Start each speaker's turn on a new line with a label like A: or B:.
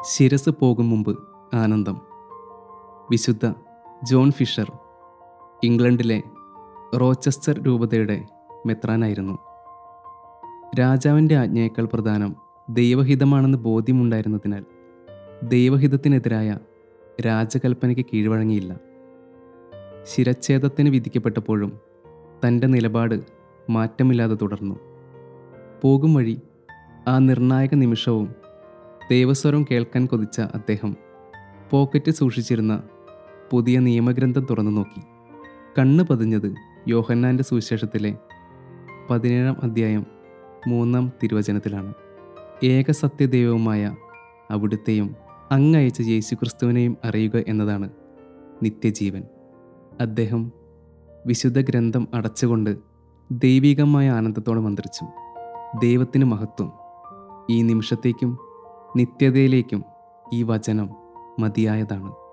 A: ശിരസ് പോകും മുമ്പ് ആനന്ദം വിശുദ്ധ ജോൺ ഫിഷർ ഇംഗ്ലണ്ടിലെ റോച്ചസ്റ്റർ രൂപതയുടെ മെത്രാനായിരുന്നു രാജാവിൻ്റെ ആജ്ഞയേക്കാൾ പ്രധാനം ദൈവഹിതമാണെന്ന് ബോധ്യമുണ്ടായിരുന്നതിനാൽ ദൈവഹിതത്തിനെതിരായ രാജകൽപ്പനയ്ക്ക് കീഴ്വഴങ്ങിയില്ല ശിരച്ഛേദത്തിന് വിധിക്കപ്പെട്ടപ്പോഴും തൻ്റെ നിലപാട് മാറ്റമില്ലാതെ തുടർന്നു പോകും വഴി ആ നിർണായക നിമിഷവും ദൈവസ്വരം കേൾക്കാൻ കൊതിച്ച അദ്ദേഹം പോക്കറ്റിൽ സൂക്ഷിച്ചിരുന്ന പുതിയ നിയമഗ്രന്ഥം തുറന്നു നോക്കി കണ്ണ് പതിഞ്ഞത് യോഹന്നാൻ്റെ സുവിശേഷത്തിലെ പതിനേഴാം അധ്യായം മൂന്നാം തിരുവചനത്തിലാണ് ഏകസത്യദൈവവുമായ അവിടുത്തെയും അങ്ങയച്ച യേശുക്രിസ്തുവിനെയും അറിയുക എന്നതാണ് നിത്യജീവൻ അദ്ദേഹം വിശുദ്ധ ഗ്രന്ഥം അടച്ചുകൊണ്ട് ദൈവികമായ ആനന്ദത്തോടെ മന്ത്രിച്ചു ദൈവത്തിന് മഹത്വം ഈ നിമിഷത്തേക്കും നിത്യതയിലേക്കും ഈ വചനം മതിയായതാണ്